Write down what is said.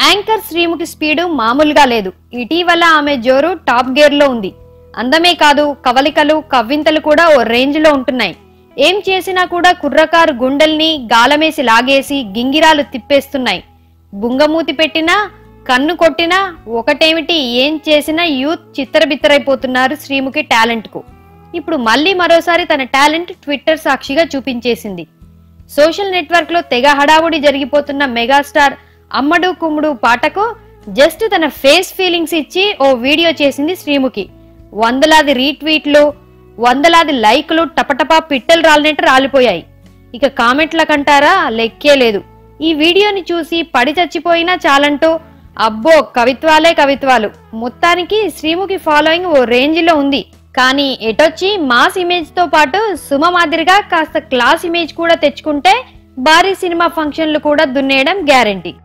anchor Sreemukhi speed మామూలుగా లేదు ఇటీవల ఆమె జోరు టాప్ గేర్ లో ఉంది అందమే కాదు కవలికలు కవ్వింతలు కూడా ఓ రేంజ్ లో ఉంటున్నాయి ఏం చేసినా కూడా కుర్రకారు గుండెల్ని గాలమేసి లాగేసి గింగిరాలు తిప్పేస్తున్నాయి బుంగమూతి పెట్టినా కన్ను కొట్టినా ఒకటేమిటి ఏం చేసినా యూత్ చిత్తరబిత్తరైపోతున్నారు శ్రీముఖి టాలెంట్ కు ఇప్పుడు మళ్ళీ మరోసారి తన టాలెంట్ ట్విట్టర్ సాక్షిగా చూపించేసింది సోషల్ నెట్వర్క్ లో తెగ హడావుడి జరిగిపోతున్న మెగాస్టార్ అమ్మడు కుమ్ముడు పాటకు జస్ట్ తన ఫేస్ ఫీలింగ్స్ ఇచ్చి ఓ వీడియో చేసింది శ్రీముఖి వందలాది రీట్వీట్లు వందలాది లైక్లు టపటపా పిట్టలు రాలినట్టు రాలిపోయాయి ఇక కామెంట్ల కంటారా లెక్కే లేదు ఈ వీడియోని చూసి పడి చచ్చిపోయినా చాలంటూ అబ్బో కవిత్వాలే కవిత్వాలు మొత్తానికి శ్రీముఖి ఫాలోయింగ్ ఓ రేంజ్ లో ఉంది కానీ ఎటొచ్చి మాస్ ఇమేజ్ తో పాటు సుమ మాదిరిగా కాస్త క్లాస్ ఇమేజ్ కూడా తెచ్చుకుంటే భారీ సినిమా ఫంక్షన్లు కూడా దున్నేయడం గ్యారంటీ